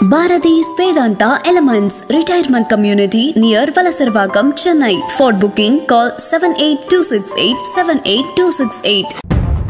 Bharati's Vedanta Elements Retirement Community near Valasarvagam, Chennai. For booking, call 78268 78268.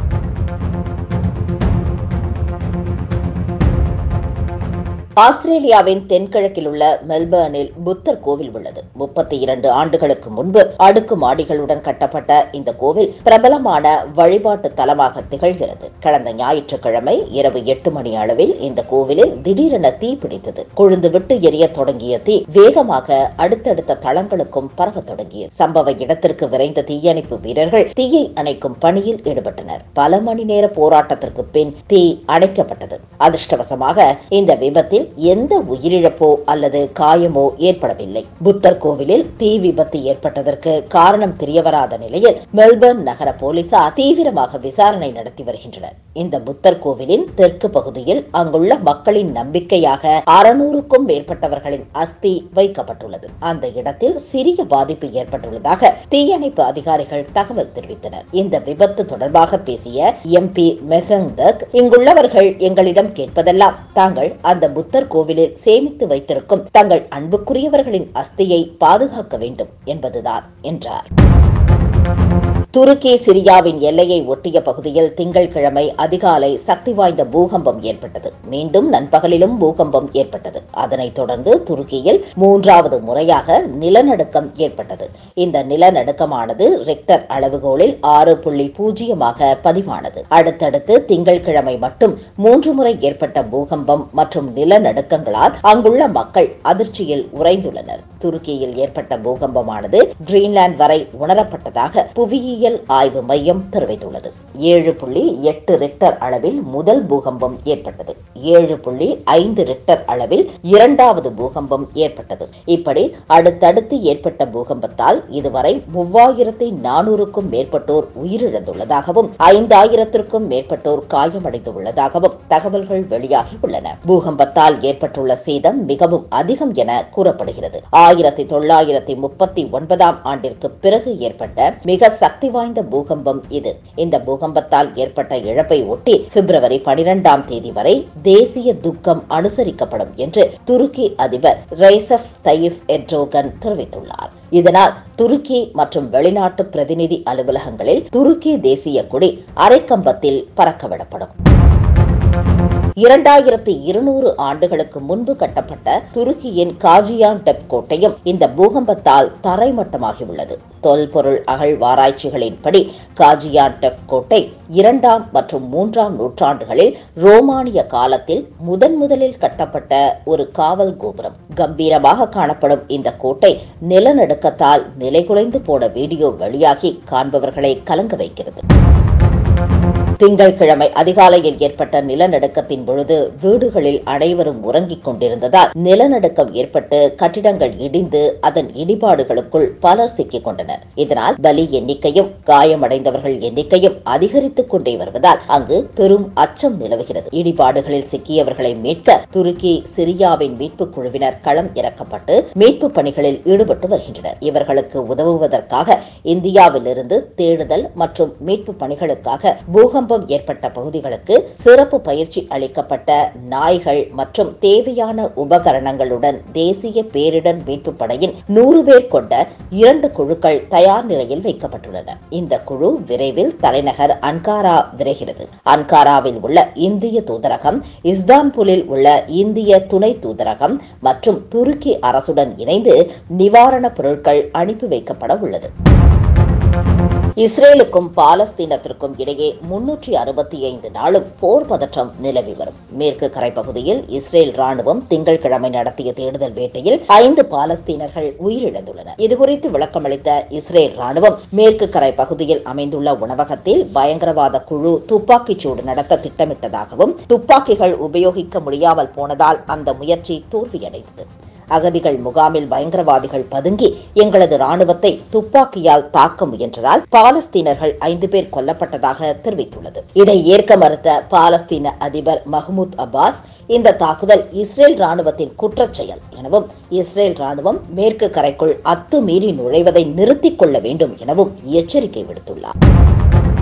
ஆஸ்திரேலியாவின் தென்கிழக்கில் உள்ள மெல்பர்னில் புத்தர் கோவில் உள்ளது முப்பத்தி இரண்டு ஆண்டுகளுக்கு முன்பு அடுக்கு மாடிகளுடன் கட்டப்பட்ட இந்த கோவில் பிரபலமான வழிபாட்டு தலமாக திகழ்கிறது கடந்த ஞாயிற்றுக்கிழமை இரவு எட்டு மணி அளவில் இந்த கோவிலில் திடீரென தீ பிடித்தது கொழுந்து விட்டு எரிய தொடங்கிய தீ வேகமாக அடுத்தடுத்த தளங்களுக்கும் பரவத் தொடங்கியது சம்பவ இடத்திற்கு விரைந்த தீயணைப்பு வீரர்கள் தீயை அணைக்கும் பணியில் ஈடுபட்டனர் பல மணி நேர போராட்டத்திற்கு பின் தீ அணைக்கப்பட்டது அதிர்ஷ்டவசமாக இந்த விபத்தில் எந்த உயிரிழப்போ அல்லது காயமோ ஏற்படவில்லை புத்தர் கோவிலில் தீ விபத்து ஏற்பட்டதற்கு காரணம் தெரியவராத நிலையில் மெல்பர்ன் நகர போலீசார் தீவிரமாக விசாரணை நடத்தி வருகின்றனர் இந்த புத்தர் கோவிலின் தெற்கு பகுதியில் அங்குள்ள மக்களின் நம்பிக்கையாக அறுநூறுக்கும் மேற்பட்டவர்களின் அஸ்தி வைக்கப்பட்டுள்ளது அந்த இடத்தில் சிறிய பாதிப்பு ஏற்பட்டுள்ளதாக தீயணைப்பு அதிகாரிகள் தகவல் தெரிவித்தனர் இந்த விபத்து தொடர்பாக பேசிய எம்பி மெஹங் தக் இங்குள்ளவர்கள் எங்களிடம் கேட்பதெல்லாம் தாங்கள் அந்த புத்தர் கோவிலில் சேமித்து வைத்திருக்கும் தங்கள் அன்புக்குரியவர்களின் அஸ்தியை பாதுகாக்க வேண்டும் என்பதுதான் என்றார் துருக்கி சிரியாவின் எல்லையை ஒட்டிய பகுதியில் திங்கட்கிழமை அதிகாலை சக்தி வாய்ந்த பூகம்பம் ஏற்பட்டது மீண்டும் நண்பகலிலும் பூகம்பம் ஏற்பட்டது அதனைத் தொடர்ந்து துருக்கியில் மூன்றாவது முறையாக நிலநடுக்கம் ஏற்பட்டது இந்த நிலநடுக்கமானது ரெக்டர் அளவுகோலில் ஆறு புள்ளி பூஜ்ஜியமாக பதிவானது அடுத்தடுத்து திங்கட்கிழமை மட்டும் மூன்று முறை ஏற்பட்ட பூகம்பம் மற்றும் நிலநடுக்கங்களால் அங்குள்ள மக்கள் அதிர்ச்சியில் உறைந்துள்ளனர் துருக்கியில் ஏற்பட்ட பூகம்பமானது கிரீன்லாந்து வரை உணரப்பட்டதாக புவியியல் ஆய்வு மையம் தெரிவித்துள்ளது ஏழு புள்ளி எட்டு ரிக்டர் அளவில் முதல் பூகம்பம் ஏற்பட்டது ஏழு புள்ளி ஐந்து ரிக்டர் அளவில் இரண்டாவது பூகம்பம் ஏற்பட்டது இப்படி அடுத்தடுத்து ஏற்பட்ட பூகம்பத்தால் இதுவரை மூவாயிரத்தி நானூறுக்கும் மேற்பட்டோர் உயிரிழந்துள்ளதாகவும் ஐந்தாயிரத்திற்கும் மேற்பட்டோர் காயமடைந்துள்ளதாகவும் தகவல்கள் வெளியாகியுள்ளன பூகம்பத்தால் ஏற்பட்டுள்ள சேதம் மிகவும் அதிகம் என கூறப்படுகிறது ஆயிரத்தி தொள்ளாயிரத்தி முப்பத்தி ஒன்பதாம் ஆண்டிற்கு பிறகு ஏற்பட்ட மிக சக்தி வாய்ந்த பூகம்பம் இது இந்த பூகம்பத்தால் ஏற்பட்ட இழப்பை ஒட்டி பிப்ரவரி பனிரெண்டாம் தேதி வரை தேசிய துக்கம் அனுசரிக்கப்படும் என்று துருக்கி அதிபர் ரைசப் தயிப் எர்டோகன் தெரிவித்துள்ளார் இதனால் துருக்கி மற்றும் வெளிநாட்டு பிரதிநிதி அலுவலகங்களில் துருக்கி தேசிய கொடி அரைக்கம்பத்தில் பறக்கவிடப்படும் இரண்டாயிரத்தி இருநூறு ஆண்டுகளுக்கு முன்பு கட்டப்பட்ட துருக்கியின் காஜியான் டெப் கோட்டையும் இந்த பூகம்பத்தால் தரைமட்டமாகியுள்ளது தொல்பொருள் அகழ்வாராய்ச்சிகளின்படி காஜியான் டெப் கோட்டை இரண்டாம் மற்றும் மூன்றாம் நூற்றாண்டுகளில் ரோமானிய காலத்தில் முதன் முதலில் கட்டப்பட்ட ஒரு காவல் கோபுரம் கம்பீரமாக காணப்படும் இந்த கோட்டை நிலநடுக்கத்தால் நிலைகுலைந்து போன வீடியோ வெளியாகி காண்பவர்களை கலங்க வைக்கிறது திங்கட்கிழமை அதிகாலையில் ஏற்பட்ட நிலநடுக்கத்தின் பொழுது வீடுகளில் அனைவரும் உறங்கிக் கொண்டிருந்ததால் நிலநடுக்கம் ஏற்பட்டு கட்டிடங்கள் இடிந்து அதன் இடிபாடுகளுக்குள் பலர் சிக்கிக் கொண்டனர் இதனால் பலி எண்ணிக்கையும் காயமடைந்தவர்கள் எண்ணிக்கையும் அதிகரித்துக் கொண்டே வருவதால் அங்கு பெரும் அச்சம் நிலவுகிறது இடிபாடுகளில் சிக்கியவர்களை மீட்க துருக்கி சிரியாவின் மீட்புக் குழுவினர் களம் இறக்கப்பட்டு மீட்பு பணிகளில் ஈடுபட்டு வருகின்றனர் இவர்களுக்கு உதவுவதற்காக இந்தியாவிலிருந்து தேடுதல் மற்றும் மீட்பு பணிகளுக்காக பூகம்பம் ஏற்பட்ட பகுதிகளுக்கு சிறப்பு பயிற்சி அளிக்கப்பட்ட நாய்கள் மற்றும் தேவையான உபகரணங்களுடன் தேசிய பேரிடர் மீட்பு படையின் நூறு பேர் கொண்ட இரண்டு குழுக்கள் தயார் நிலையில் வைக்கப்பட்டுள்ளன இந்த குழு விரைவில் தலைநகர் அன்காரா விரைகிறது அன்காராவில் உள்ள இந்திய தூதரகம் இஸ்தான்புலில் உள்ள இந்திய துணை தூதரகம் மற்றும் துருக்கி அரசுடன் இணைந்து நிவாரணப் பொருட்கள் அனுப்பி வைக்கப்பட உள்ளது இஸ்ரேலுக்கும் பாலஸ்தீனத்திற்கும் இடையே முன்னூற்றி அறுபத்தி ஐந்து நாளும் போர் பதற்றம் நிலவி வரும் மேற்கு கரைப்பகுதியில் இஸ்ரேல் ராணுவம் திங்கட்கிழமை நடத்திய தேடுதல் வேட்டையில் ஐந்து பாலஸ்தீனர்கள் உயிரிழந்துள்ளனர் இதுகுறித்து விளக்கமளித்த இஸ்ரேல் ராணுவம் மேற்கு கரை பகுதியில் அமைந்துள்ள உணவகத்தில் பயங்கரவாத குழு துப்பாக்கிச் சூடு நடத்த திட்டமிட்டதாகவும் துப்பாக்கிகள் உபயோகிக்க முடியாமல் போனதால் அந்த முயற்சி தோல்வியடைந்தது அகதிகள் முகாமில் பயங்கரவாதிகள் பதுங்கி எங்களது ராணுவத்தை துப்பாக்கியால் தாக்க முயன்றதால் பாலஸ்தீனர்கள் ஐந்து பேர் கொல்லப்பட்டதாக தெரிவித்துள்ளது இதை ஏற்க மறுத்த பாலஸ்தீன அதிபர் மஹ்மூத் அப்பாஸ் இந்த தாக்குதல் இஸ்ரேல் ராணுவத்தின் குற்றச்செயல் எனவும் இஸ்ரேல் ராணுவம் மேற்கு கரைக்குள் அத்துமீறி நுழைவதை நிறுத்திக் கொள்ள வேண்டும் எனவும் எச்சரிக்கை விடுத்துள்ளார்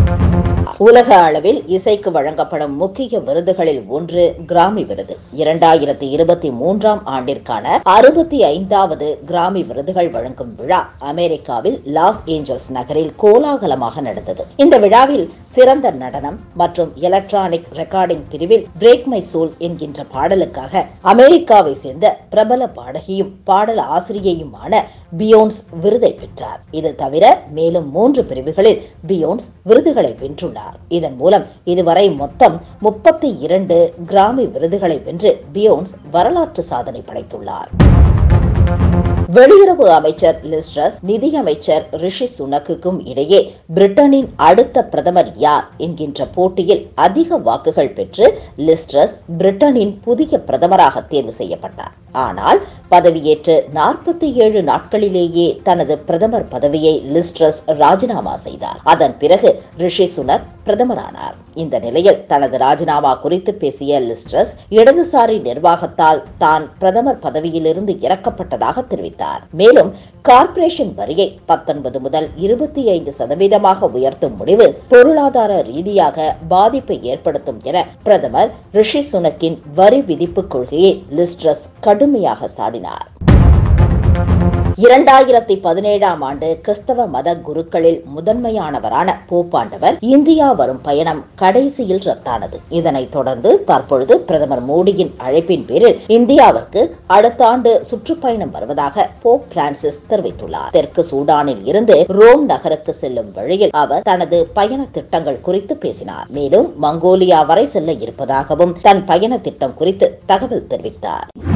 உலக அளவில் இசைக்கு வழங்கப்படும் முக்கிய விருதுகளில் ஒன்று கிராமி விருது இரண்டாயிரத்தி இருபத்தி மூன்றாம் ஆண்டிற்கான அறுபத்தி ஐந்தாவது கிராமி விருதுகள் வழங்கும் விழா அமெரிக்காவில் லாஸ் ஏஞ்சல்ஸ் நகரில் கோலாகலமாக நடந்தது இந்த விழாவில் சிறந்த நடனம் மற்றும் எலக்ட்ரானிக் ரெக்கார்டிங் பிரிவில் பிரேக் மை சோல் என்கின்ற பாடலுக்காக அமெரிக்காவை சேர்ந்த பிரபல பாடகியும் பாடல் ஆசிரியையுமான பியோன்ஸ் விருதை பெற்றார் இது தவிர மேலும் மூன்று பிரிவுகளில் பியோன்ஸ் விருதுகளை வென்றுள்ளார் இதன் மூலம் இதுவரை மொத்தம் முப்பத்தி இரண்டு கிராமி விருதுகளை வென்று பியோன்ஸ் வரலாற்று சாதனை படைத்துள்ளார் வெளியுறவு அமைச்சர் லிஸ்ட்ரஸ் நிதியமைச்சர் ரிஷி சுனக்குக்கும் இடையே பிரிட்டனின் அடுத்த பிரதமர் யார் என்கின்ற போட்டியில் அதிக வாக்குகள் பெற்று லிஸ்ட்ரஸ் பிரிட்டனின் புதிய பிரதமராக தேர்வு செய்யப்பட்டார் ஆனால் பதவியேற்று நாற்பத்தி ஏழு நாட்களிலேயே தனது பிரதமர் பதவியை லிஸ்ட்ரஸ் ராஜினாமா செய்தார் அதன் பிறகு ரிஷி சுனக் பிரதமரானார் இந்த நிலையில் தனது ராஜினாமா குறித்து பேசிய லிஸ்ட்ரஸ் இடதுசாரி நிர்வாகத்தால் தான் பிரதமர் பதவியிலிருந்து இறக்கப்பட்டதாக தெரிவித்தார் மேலும் கார்ப்பரேஷன் வரியை பத்தொன்பது முதல் இருபத்தி ஐந்து சதவீதமாக உயர்த்தும் முடிவு பொருளாதார ரீதியாக பாதிப்பை ஏற்படுத்தும் என பிரதமர் ரிஷி சுனக்கின் வரி விதிப்பு கொள்கையை லிஸ்ட்ரஸ் கடுமையாக சாடினார் இரண்டாயிரத்தி பதினேழாம் ஆண்டு கிறிஸ்தவ மத குருக்களில் முதன்மையானவரான போப்பாண்டவர் இந்தியா வரும் பயணம் கடைசியில் ரத்தானது இதனைத் தொடர்ந்து தற்பொழுது பிரதமர் மோடியின் அழைப்பின் பேரில் இந்தியாவிற்கு அடுத்த ஆண்டு சுற்றுப்பயணம் வருவதாக போப் பிரான்சிஸ் தெரிவித்துள்ளார் தெற்கு சூடானில் இருந்து ரோம் நகருக்கு செல்லும் வழியில் அவர் தனது பயண திட்டங்கள் குறித்து பேசினார் மேலும் மங்கோலியா வரை செல்ல இருப்பதாகவும் தன் பயண திட்டம் குறித்து தகவல் தெரிவித்தார்